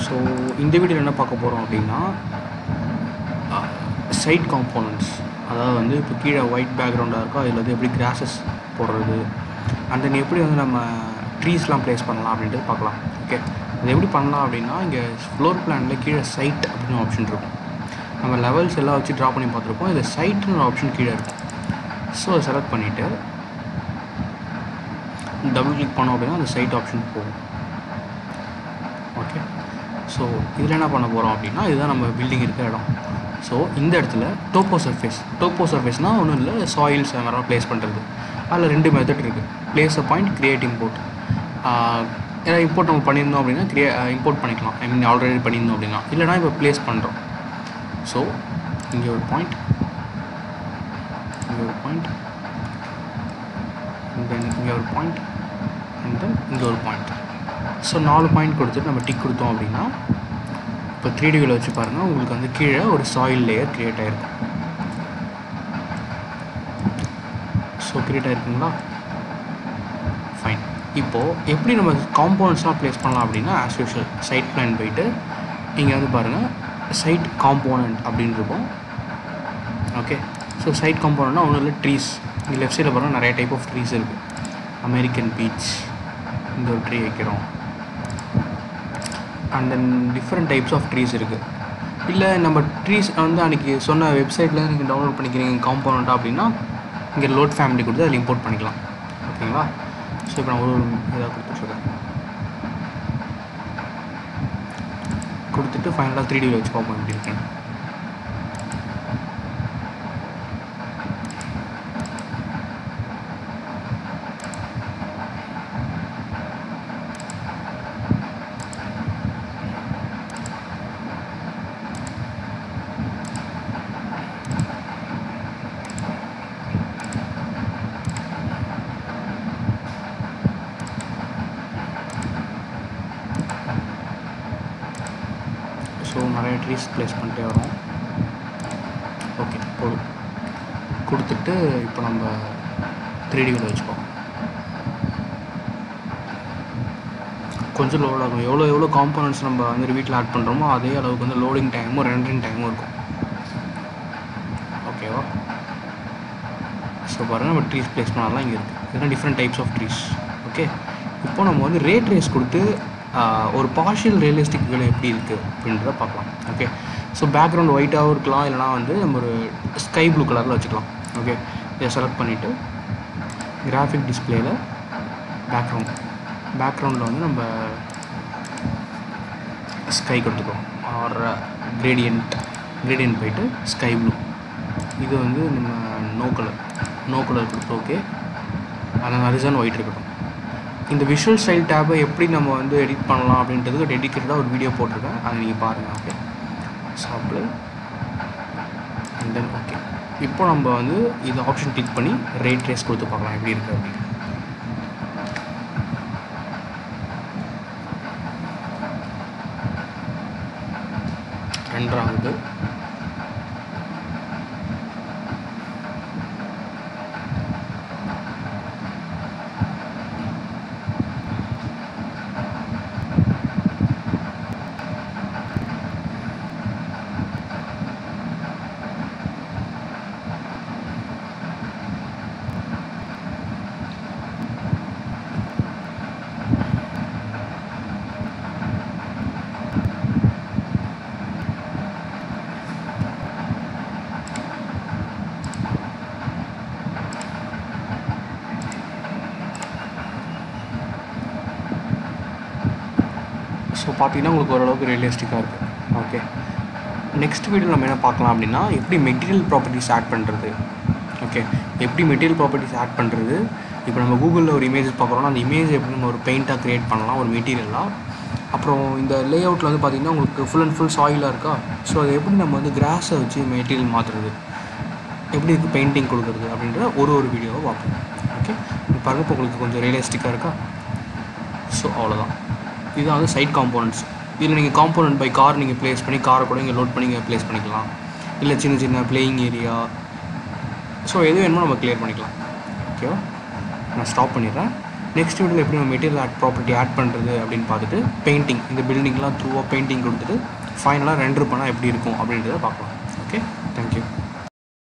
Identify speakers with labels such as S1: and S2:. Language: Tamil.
S1: ஸோ இந்த வீடியோவில் என்ன பார்க்க போகிறோம் அப்படின்னா சைட் காம்போனன்ட்ஸ் அதாவது வந்து இப்போ கீழே ஒயிட் பேக்ரவுண்டாக இருக்கோ அதில் வந்து எப்படி கிராஸஸ் போடுறது அண்ட் தென் எப்படி வந்து நம்ம ட்ரீஸ்லாம் ப்ளேஸ் பண்ணலாம் அப்படின்ட்டு பார்க்கலாம் ஓகே அது எப்படி பண்ணலாம் அப்படின்னா இங்கே ஃப்ளோர் பிளானில் கீழே சைட் அப்படின்னு ஆப்ஷன் இருக்கும் நம்ம லெவல்ஸ் எல்லாம் வச்சு ட்ரா பண்ணி பார்த்துருப்போம் இதில் சைட்னு ஆப்ஷன் கீழே இருக்கும் ஸோ அதை செலக்ட் பண்ணிவிட்டு டபுள் கிளிக் பண்ணோம் அப்படின்னா அந்த சைட் ஆப்ஷன் போகும் ஓகே ஸோ இதில் என்ன பண்ண போகிறோம் அப்படின்னா இதுதான் நம்ம பில்டிங் இருக்கிற இடம் ஸோ இந்த இடத்துல டோப்போ சர்ஃபேஸ் டோப்போ சர்ஃபேஸ்னால் ஒன்றும் இல்லை சாயில்ஸ் அது மாதிரிலாம் ப்ளேஸ் பண்ணுறது அதில் ரெண்டு மெத்தட் இருக்குது place a point create import ஏன்னா இம்போர்ட் நம்ம பண்ணியிருந்தோம் அப்படின்னா கிரியே இம்போர்ட் பண்ணிக்கலாம் ஐ மீன் ஆல்ரெடி பண்ணியிருந்தோம் அப்படின்னா இல்லைனா இப்போ ப்ளேஸ் பண்ணுறோம் ஸோ இங்கே ஒரு பாயிண்ட் இங்கே ஒரு பாயிண்ட் தென் இங்கே ஒரு பாயிண்ட் அண்ட் தென் இங்கே ஒரு பாயிண்ட் ஸோ நாலு பாயிண்ட் கொடுத்துட்டு நம்ம டிக் கொடுத்தோம் அப்படின்னா இப்போ த்ரீ டிவியில் வச்சு பாருங்கள் உங்களுக்கு வந்து கீழே ஒரு சாயில் லேயர் க்ரியேட் ஆகிருக்கும் ஸோ க்ரியேட் ஆகிருக்குங்களா ஃபைன் இப்போது எப்படி நம்ம காம்போனன்ட்ஸ்லாம் ப்ளேஸ் பண்ணலாம் அப்படின்னா ஆஸ் யூஷுவல் சைட் பிளான் போயிட்டு இங்கே வந்து பாருங்கள் சைட் காம்போனன்ட் அப்படின்னு இருக்கும் ஓகே ஸோ சைட் காம்போனண்ட்னா ஒன்றும் இல்லை ட்ரீஸ் இங்கே லெஃப்ட் சைடில் பாருங்கள் நிறைய டைப் ஆஃப் ட்ரீஸ் இருக்குது அமெரிக்கன் பீச் இந்த ஒரு ட்ரீ வைக்கிறோம் and then different types of trees இருக்குது இல்லை நம்ம ட்ரீஸ் வந்து அன்றைக்கி சொன்ன வெப்சைட்டில் நீங்கள் டவுன்லோட் பண்ணிக்கிறீங்க காம்போனண்ட்டாக அப்படின்னா இங்கே லோட் ஃபேமிலி கொடுத்து அதில் இம்போர்ட் பண்ணிக்கலாம் ஓகேங்களா ஸோ இப்போ நான் ஒரு ஒரு இதாக கொடுத்துட்ருக்கேன் கொடுத்துட்டு ஃபைனலாக த்ரீ டிவில் வச்சு பார்ப்போம் எப்படி இருக்குன்னு ஸோ நிறைய ட்ரீஸ் ப்ளேஸ் பண்ணிட்டே வரோம் ஓகே போதும் கொடுத்துட்டு இப்போ நம்ம த்ரீ டிவில் வச்சுப்போம் கொஞ்சம் லோட் ஆகும் எவ்வளோ எவ்வளோ காம்போனன்ட்ஸ் நம்ம வந்து வீட்டில் ஆட் பண்ணுறோமோ அதே அளவுக்கு வந்து லோடிங் டைமும் ரெண்டரிங் டைமும் இருக்கும் ஓகேவா ஸோ பாருங்கள் நம்ம ட்ரீஸ் ப்ளேஸ் பண்ணலாம் இங்கே இருக்குது இதெல்லாம் different types of trees okay இப்போ நம்ம வந்து ரேட் ரேஸ் கொடுத்து ஒரு பார்ஷியல் ரியலிஸ்டிக் வியூவில் எப்படி இருக்குது அப்படின்றத பார்க்கலாம் ஓகே ஸோ பேக்ரவுண்ட் ஒயிட்டாகவும் இருக்கலாம் இல்லைனா வந்து நம்ம ஒரு ஸ்கை ப்ளூ கலரில் வச்சுக்கலாம் ஓகே இதை செலக்ட் பண்ணிவிட்டு கிராஃபிக் டிஸ்பிளேயில் பேக்ரவுண்ட் பேக்ரவுண்டில் வந்து நம்ம ஸ்கை கொடுத்துக்கோம் ஆர் கிரேடியன்ட் கிரேடியன்ட் போயிட்டு ஸ்கை ப்ளூ இது வந்து நம்ம நோ கலர் நோ கலர் கொடுத்து ஓகே அதில் ஹரிசான் ஒயிட் இருக்கட்டும் இந்த விஷுவல் ஸ்டைல் டேப்பை எப்படி நம்ம வந்து எடிட் பண்ணலாம் அப்படின்றதுக்கு டெடிக்கேட்டடாக ஒரு வீடியோ போட்டிருக்கேன் அதை நீங்கள் பாருங்கள் ஓகே ஷாப்பில் அண்ட் தென் ஓகே இப்போ நம்ம வந்து இது ஆப்ஷன் கிளிக் பண்ணி ரேட் ட்ரேஸ் கொடுத்து பார்க்கலாம் எப்படி இருக்குது அப்படின்னு ரெண்டாவது ஸோ பார்த்தீங்கன்னா உங்களுக்கு ஓரளவுக்கு ரியலிஸ்டிக்காக இருக்குது ஓகே நெக்ஸ்ட் வீடியோ நம்ம என்ன பார்க்கலாம் அப்படின்னா எப்படி மெட்டீரியல் ப்ராப்பர்ட்டிஸ் ஆட் பண்ணுறது ஓகே எப்படி மெட்டீரியல் ப்ராப்பர்ட்டிஸ் ஆட் பண்ணுறது இப்போ நம்ம கூகுளில் ஒரு இமேஜஸ் பார்க்குறோம்னா அந்த இமேஜ் எப்படி நம்ம ஒரு பெயிண்ட்டாக க்ரியேட் பண்ணலாம் ஒரு மெட்டீரியலாக அப்புறம் இந்த லே அவுட்டில் வந்து பார்த்திங்கன்னா உங்களுக்கு ஃபுல் அண்ட் ஃபுல் சாயிலாக இருக்கா ஸோ அதை எப்படி நம்ம வந்து கிராஸை வச்சு மெட்டீரியல் மாற்றுறது எப்படி இதுக்கு பெயிண்டிங் கொடுக்குறது அப்படின்ற ஒரு ஒரு வீடியோவை பார்ப்போம் ஓகே இப்போ பாருங்கள் இப்போ உங்களுக்கு கொஞ்சம் ரியலிஸ்டிக்காக இருக்கா ஸோ அவ்வளோதான் இதுதான் வந்து சைட் காம்போனன்ட்ஸ் இதில் நீங்கள் காம்போனன்ட் பை கார் நீங்கள் ப்ளேஸ் பண்ணி காரை கூட இங்கே லோட் பண்ணி இங்கே ப்ளேஸ் பண்ணிக்கலாம் இல்லை சின்ன சின்ன பிளேயிங் ஏரியா ஸோ எது வேணுமோ நம்ம கிளியர் பண்ணிக்கலாம் ஓகேவா நான் ஸ்டாப் பண்ணிடுறேன் நெக்ஸ்ட் வீடியோவில் எப்படி நம்ம மெட்டீரியல் ஆட் ப்ராப்பர்ட்டி ஆட் பண்ணுறது அப்படின்னு பார்த்துட்டு பெயிண்டிங் இந்த பில்டிங்லாம் த்ரூவாக பெயிண்டிங் கொடுத்துட்டு ஃபைனலாக ரெண்டர் பண்ணால் எப்படி இருக்கும் அப்படின்றத பார்க்கலாம் ஓகே தேங்க்யூ